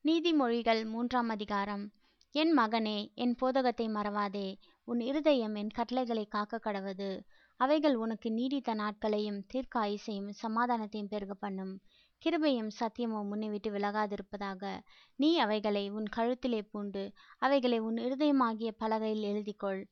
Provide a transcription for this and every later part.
நீதிமொழிகள் மூன்றாம் அதிகாரம் என் மகனே என் போதகத்தை மறவாதே உன் இருதயம் என் கட்டளைகளை காக்க கடவது அவைகள் உனக்கு நீடித்த நாட்களையும் தீர்க்காயுசையும் சமாதானத்தையும் பெருக பண்ணும் கிருபையும் சத்தியமும் உன்னை விட்டு விலகாதிருப்பதாக நீ அவைகளை உன் கழுத்திலே பூண்டு அவைகளை உன் இருதயமாகிய பலகையில் எழுதிக்கொள்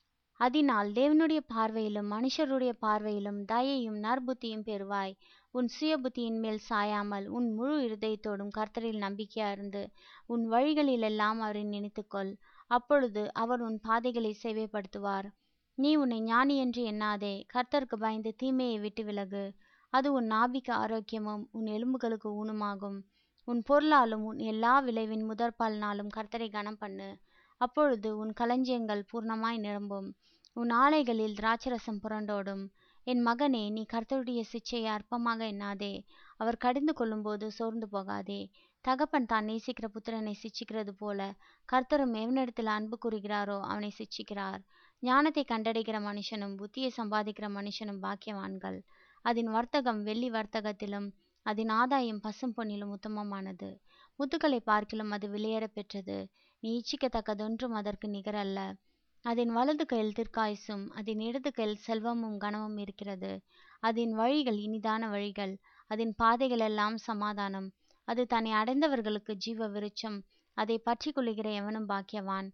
அதனால் தேவனுடைய பார்வையிலும் மனுஷருடைய பார்வையிலும் தயையும் நற்புத்தியும் பெறுவாய் உன் சுய புத்தியின் மேல் சாயாமல் உன் முழு இருதயத்தோடும் கர்த்தரில் நம்பிக்கையா இருந்து உன் வழிகளிலெல்லாம் அவரை நினைத்துக்கொள் அப்பொழுது அவர் உன் பாதைகளை சேவைப்படுத்துவார் நீ உன்னை ஞானி என்று எண்ணாதே கர்த்தருக்கு பயந்து தீமையை விட்டு விலகு அது உன் நாபிக்கு ஆரோக்கியமும் உன் எலும்புகளுக்கு ஊனுமாகும் உன் பொருளாலும் உன் எல்லா விளைவின் முதற்பால்னாலும் கர்த்தரை கனம் பண்ணு அப்பொழுது உன் களஞ்சியங்கள் பூர்ணமாய் நிரம்பும் உன் ஆலைகளில் திராட்சரசம் புரண்டோடும் என் மகனே நீ கர்த்தருடைய சிச்சையை அற்பமாக எண்ணாதே அவர் கடிந்து கொள்ளும்போது சோர்ந்து போகாதே தகப்பன் தான் நேசிக்கிற புத்திரனை சிச்சிக்கிறது போல கர்த்தரும் எவனிடத்தில் அன்பு கூறுகிறாரோ அவனை சிச்சிக்கிறார் ஞானத்தை கண்டடைகிற மனுஷனும் புத்தியை சம்பாதிக்கிற மனுஷனும் பாக்கியவான்கள் அதன் வர்த்தகம் வெள்ளி வர்த்தகத்திலும் அதன் ஆதாயம் பசும் பொன்னிலும் உத்தமமானது முத்துக்களை பார்க்கிலும் அது விலையேற பெற்றது நீ இச்சிக்கத்தக்கதொன்றும் அதற்கு நிகரல்ல அதன் வலது கையில் தீர்க்காயுசும் அதன் இடது கையில் செல்வமும் கனமும் இருக்கிறது அதன் வழிகள் இனிதான வழிகள் அதன் பாதைகள் எல்லாம் சமாதானம் அது தன்னை அடைந்தவர்களுக்கு ஜீவ விருட்சம் அதை பற்றி கொள்ளுகிற எவனும் பாக்கியவான்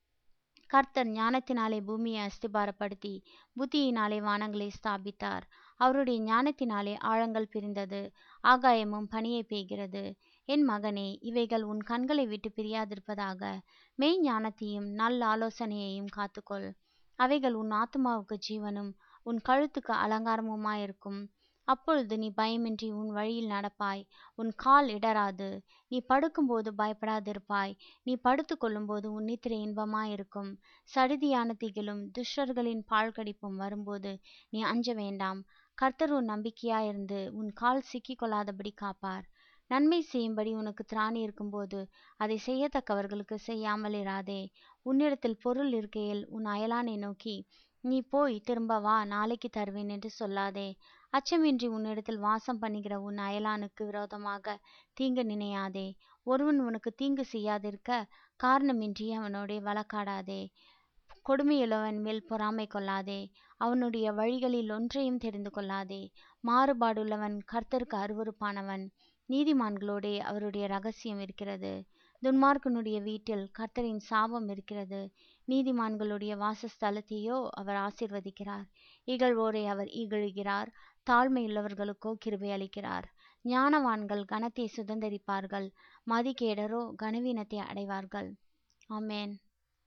கர்த்தர் ஞானத்தினாலே பூமியை அஸ்திபாரப்படுத்தி புத்தியினாலே வானங்களை ஸ்தாபித்தார் அவருடைய ஞானத்தினாலே ஆழங்கள் பிரிந்தது ஆகாயமும் பனியை பெய்கிறது என் மகனே இவைகள் உன் கண்களை விட்டு பிரியாதிருப்பதாக மெய் ஞானத்தையும் நல்ல ஆலோசனையையும் காத்துக்கொள் அவைகள் உன் ஆத்மாவுக்கு ஜீவனும் உன் கழுத்துக்கு அலங்காரமுமாயிருக்கும் அப்பொழுது நீ பயமின்றி உன் வழியில் நடப்பாய் உன் கால் இடராது நீ படுக்கும்போது பயப்படாதிருப்பாய் நீ படுத்து கொள்ளும்போது உன் நித்திரை இன்பமாயிருக்கும் சடிதியான திகிலும் துஷ்டர்களின் பால் கடிப்பும் வரும்போது நீ அஞ்ச வேண்டாம் கர்த்தர் உன் நம்பிக்கையாயிருந்து உன் கால் சிக்கிக் கொள்ளாதபடி காப்பார் நன்மை செய்யும்படி உனக்கு திராணி இருக்கும்போது அதை செய்யத்தக்கவர்களுக்கு செய்யாமல் இராதே உன்னிடத்தில் பொருள் இருக்கையில் உன் அயலானை நோக்கி நீ போய் திரும்ப வா நாளைக்கு தருவேன் என்று சொல்லாதே அச்சமின்றி உன்னிடத்தில் வாசம் பண்ணுகிற உன் அயலானுக்கு விரோதமாக தீங்கு நினையாதே ஒருவன் உனக்கு தீங்கு செய்யாதிருக்க காரணமின்றி அவனோடே வழக்காடாதே கொடுமையுள்ளவன் மேல் பொறாமை கொள்ளாதே அவனுடைய வழிகளில் ஒன்றையும் தெரிந்து கொள்ளாதே மாறுபாடுள்ளவன் கர்த்தருக்கு அருவருப்பானவன் நீதிமான்களோடே அவருடைய ரகசியம் இருக்கிறது துன்மார்க்கனுடைய வீட்டில் கர்த்தரின் சாபம் இருக்கிறது நீதிமான்களுடைய வாசஸ்தலத்தையோ அவர் ஆசிர்வதிக்கிறார் இகழ்வோரை அவர் இகழுகிறார் தாழ்மையுள்ளவர்களுக்கோ கிருபை அளிக்கிறார் ஞானவான்கள் கனத்தை சுதந்தரிப்பார்கள் மதிகேடரோ கனவீனத்தை அடைவார்கள் ஆமேன்